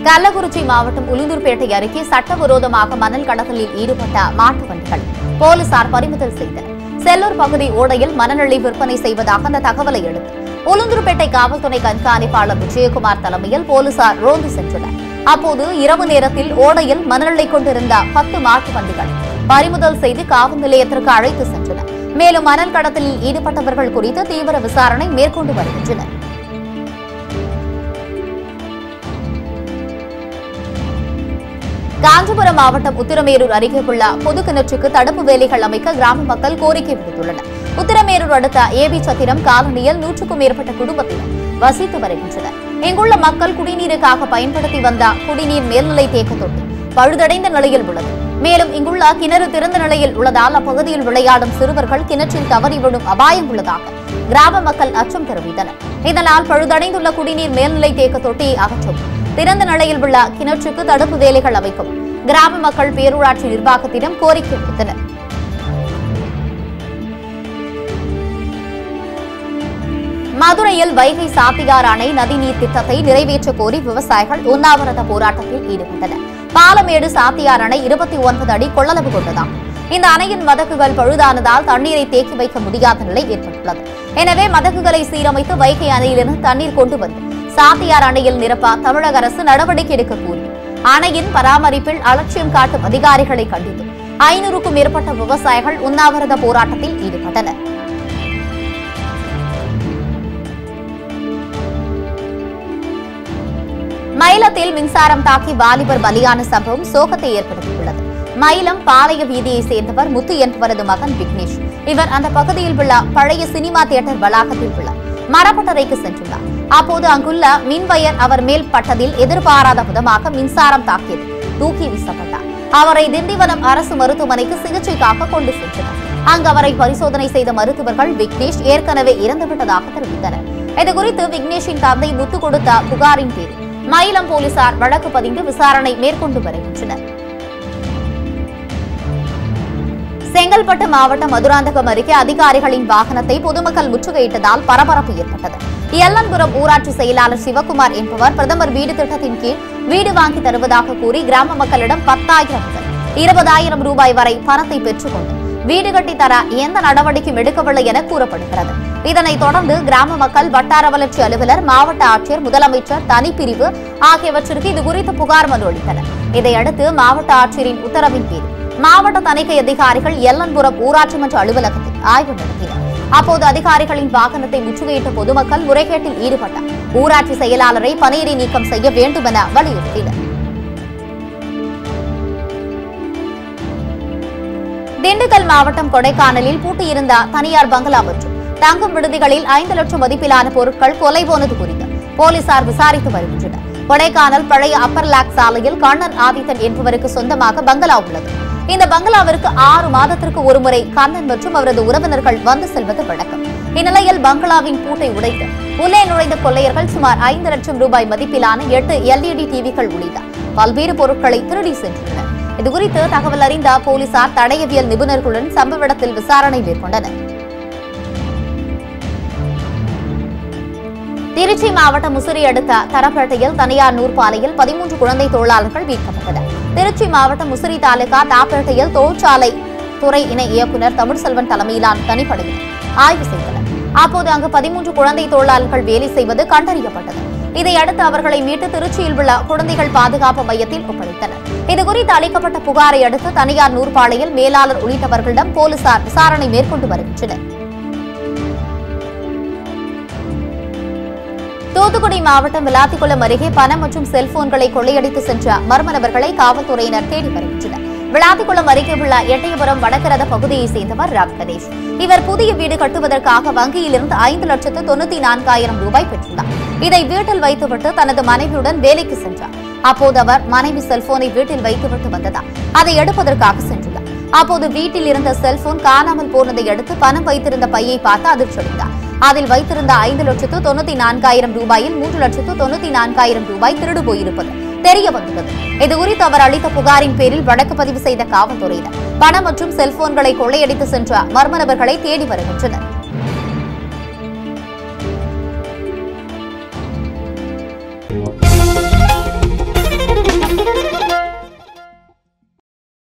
கள்ளக்குறிச்சி மாவட்டம் உளுந்தூர்பேட்டை அருகே சட்டவிரோதமாக மணல் கடத்தலில் ஈடுபட்ட மாட்டு வண்டிகள் போலீசார் பறிமுதல் செய்தனர் செல்லூர் பகுதி ஓடையில் மணநெள்ளி விற்பனை செய்வதாக அந்த தகவலை அடுத்து உளுந்தூர்பேட்டை காவல்துறை கண்காணிப்பாளர் விஜயகுமார் தலைமையில் போலீசார் ரோந்து சென்றனர் அப்போது இரவு நேரத்தில் ஓடையில் மணநெள்ளை கொண்டிருந்த பத்து மாட்டு வண்டிகள் பறிமுதல் செய்து காவல் நிலையத்திற்கு அழைத்து சென்றனர் மேலும் மணல் கடத்தலில் ஈடுபட்டவர்கள் குறித்து தீவிர விசாரணை மேற்கொண்டு வருகின்றனர் காஞ்சிபுரம் மாவட்டம் உத்திரமேரூர் அருகே உள்ள பொது கிணற்றுக்கு தடுப்பு வேலிகள் அமைக்க கிராம மக்கள் கோரிக்கை விடுத்துள்ளனர் உத்திரமேரூர் அடுத்த ஏபி சத்திரம் காலனியில் நூற்றுக்கும் மேற்பட்ட குடும்பத்தினர் வசித்து வருகின்றனர் இங்குள்ள மக்கள் குடிநீருக்காக பயன்படுத்தி வந்த குடிநீர் மேல்நிலை தேக்க தொட்டி பழுதடைந்த நிலையில் உள்ளது மேலும் இங்குள்ள கிணறு திறந்த நிலையில் உள்ளதால் அப்பகுதியில் விளையாடும் சிறுவர்கள் கிணற்றில் தவறி விழும் அபாயம் உள்ளதாக கிராம மக்கள் அச்சம் தெரிவித்தனர் இதனால் பழுதடைந்துள்ள குடிநீர் மேல்நிலை தேக்க தொட்டியை அகற்றும் திறந்த நிலையில் உள்ள கிணற்றுக்கு தடுப்பு வேலைகள் அமைக்கும் கிராம மக்கள் பேரூராட்சி நிர்வாகத்திடம் கோரிக்கை விடுத்தனர் மதுரையில் வைகை சாத்தியார் அணை நதிநீர் திட்டத்தை நிறைவேற்ற கோரி விவசாயிகள் உண்ணாவிரத போராட்டத்தில் ஈடுபட்டனர் பாலமேடு சாத்தியார் அணை இருபத்தி ஒன்பது அடி கொள்ளளவு கொண்டதாம் இந்த அணையின் மதகுகள் பழுதானதால் தண்ணீரை தேக்கி வைக்க முடியாத நிலை ஏற்பட்டுள்ளது எனவே மதகுகளை சீரமைத்து வைகை அணையிலிருந்து தண்ணீர் கொண்டு வந்து சாத்தியார் அணையில் நிரப்ப தமிழக அரசு நடவடிக்கை எடுக்க கோரி அணையின் பராமரிப்பில் அலட்சியம் காட்டும் அதிகாரிகளை கண்டித்து ஐநூறுக்கும் மேற்பட்ட விவசாயிகள் உண்ணாவிரத போராட்டத்தில் ஈடுபட்டனர் மயிலத்தில் மின்சாரம் தாக்கி வாலிபர் பலியான சம்பவம் சோகத்தை ஏற்படுத்தியுள்ளது மயிலம் பாளைய வீதியை சேர்ந்தவர் முத்து என்பவரது மகன் விக்னேஷ் இவர் அந்த பகுதியில் உள்ள பழைய சினிமா தியேட்டர் வளாகத்தில் உள்ள மரப்பட்டறைக்கு சென்றுள்ளார் அப்போது அங்குள்ள மின்வயர் அவர் மேல் பட்டதில் எதிர்பாராத விதமாக மின்சாரம் தாக்கியது தூக்கி வீசப்பட்டார் அவரை திண்டிவனம் அரசு மருத்துவமனைக்கு சிகிச்சைக்காக கொண்டு சென்றனர் அங்கு அவரை பரிசோதனை செய்த மருத்துவர்கள் விக்னேஷ் ஏற்கனவே இறந்துவிட்டதாக தெரிவித்தனர் இதுகுறித்து விக்னேஷின் தந்தை முத்து கொடுத்த புகாரின் பேரில் மயிலம் போலீசார் வழக்கு பதிந்து விசாரணை மேற்கொண்டு வருகின்றனர் செங்கல்பட்டு மாவட்டம் மதுராந்தகம் அருகே அதிகாரிகளின் வாகனத்தை பொதுமக்கள் முற்றுகையிட்டதால் பரபரப்பு ஏற்பட்டது எல்லன்புரம் ஊராட்சி செயலாளர் சிவகுமார் என்பவர் பிரதமர் வீடு திட்டத்தின் கீழ் வீடு வாங்கி தருவதாக கூறி கிராம மக்களிடம் பத்தாயிரம் முதல் இருபதாயிரம் ரூபாய் வரை பணத்தை பெற்றுக்கொண்டு வீடு கட்டி தர எந்த நடவடிக்கையும் எடுக்கவில்லை என கூறப்படுகிறது இதனைத் தொடர்ந்து கிராம மக்கள் வட்டார வளர்ச்சி அலுவலர் மாவட்ட ஆட்சியர் முதலமைச்சர் தனிப்பிரிவு ஆகியவற்றிற்கு இதுகுறித்து புகார் மனு அளித்தனர் இதையடுத்து மாவட்ட ஆட்சியரின் உத்தரவின் பேரில் மாவட்ட தணிக்கை அதிகாரிகள் எல்லன்புரம் ஊராட்சி மன்ற அலுவலகத்தில் ஆய்வு நடத்தினர் அப்போது அதிகாரிகளின் வாகனத்தை முற்றுகையிட்ட பொதுமக்கள் முறைகேட்டில் ஈடுபட்டார் ஊராட்சி செயலாளரை பணியிடை நீக்கம் செய்ய வேண்டும் என வலியுறுத்தினர் திண்டுக்கல் மாவட்டம் கொடைக்கானலில் பூட்டியிருந்த தனியார் பங்களா மற்றும் தங்கும் விடுதிகளில் ஐந்து லட்சம் மதிப்பிலான பொருட்கள் கொலை போனது குறித்து போலீசார் விசாரித்து வருகின்றனர் கொடைக்கானல் பழைய அப்பர் லாக் சாலையில் கண்ணன் ஆதித்தன் என்பவருக்கு சொந்தமாக பங்களா உள்ளது இந்த பங்களாவிற்கு ஆறு மாதத்திற்கு ஒருமுறை கண்ணன் மற்றும் அவரது உறவினர்கள் வந்து செல்வது வழக்கம் இந்நிலையில் பங்களாவின் பூட்டை உடைத்து உள்ளே நுழைந்த கொள்ளையர்கள் சுமார் ஐந்து லட்சம் ரூபாய் மதிப்பிலான எட்டு எல்இடி டிவிகள் உள்ளிட்ட பல்வேறு பொருட்களை திருடி சென்றுள்ளனர் இதுகுறித்து தகவல் அறிந்த போலீசார் தடயவியல் நிபுணர்களுடன் சம்பவ இடத்தில் விசாரணை மேற்கொண்டனர் திருச்சி மாவட்டம் முசிறி அடுத்த தரப்பேட்டையில் தனியார் நூற்பாலையில் பதிமூன்று குழந்தை தொழிலாளர்கள் மீட்கப்பட்டனர் திருச்சி மாவட்டம் முசிறி தாலுகா தாப்பேட்டையில் தொழிற்சாலை துறை இணை இயக்குநர் தமிழ்செல்வன் தலைமையிலான தனிப்படையினர் ஆய்வு செய்தனர் அப்போது அங்கு பதிமூன்று குழந்தை தொழிலாளர்கள் வேலை செய்வது கண்டறியப்பட்டது இதையடுத்து அவர்களை மீட்டு திருச்சியில் உள்ள குழந்தைகள் பாதுகாப்பு மையத்தில் ஒப்படைத்தனர் இதுகுறித்து அளிக்கப்பட்ட புகாரை அடுத்து தனியார் நூற்பாலையில் மேலாளர் உள்ளிட்டவர்களிடம் போலீசார் விசாரணை மேற்கொண்டு வருகின்றனர் தூத்துக்குடி மாவட்டம் விளாத்திக்குளம் அருகே பணம் மற்றும் செல்போன்களை கொள்ளையடித்து சென்ற மர்ம நபர்களை காவல்துறையினர் தேடி வருகின்றனர் விளாத்திக்குளம் அருகே உள்ள எட்டயபுரம் வடகரத பகுதியைச் சேர்ந்தவர் ராம் கணேஷ் இவர் புதிய வீடு கட்டுவதற்காக வங்கியிலிருந்து ஐந்து லட்சத்து தொண்ணூத்தி நான்காயிரம் ரூபாய் பெற்றுள்ளார் இதை வீட்டில் வைத்துவிட்டு தனது மனைவியுடன் வேலைக்கு சென்றார் அப்போது அவர் மனைவி செல்போனை வீட்டில் வைத்துவிட்டு வந்ததால் அதை எடுப்பதற்காக சென்றுள்ளார் அப்போது வீட்டில் இருந்த செல்போன் காணாமல் போனதை அடுத்து பணம் வைத்திருந்த பையை பார்த்து அதிர்ச்சியடைந்தார் அதில் வைத்திருந்த ஐந்து லட்சத்து தொண்ணூத்தி நான்காயிரம் ரூபாயில் மூன்று லட்சத்து தொண்ணூத்தி நான்காயிரம் ரூபாய் திருடு போயிருப்பது தெரிய வந்துள்ளது இதுகுறித்து அவர் அளித்த புகாரின் பேரில் வழக்கு பதிவு செய்த காவல்துறையினர் பணம் மற்றும் செல்போன்களை கொள்ளையடித்து சென்ற மர்ம நபர்களை தேடி வருகின்றனர்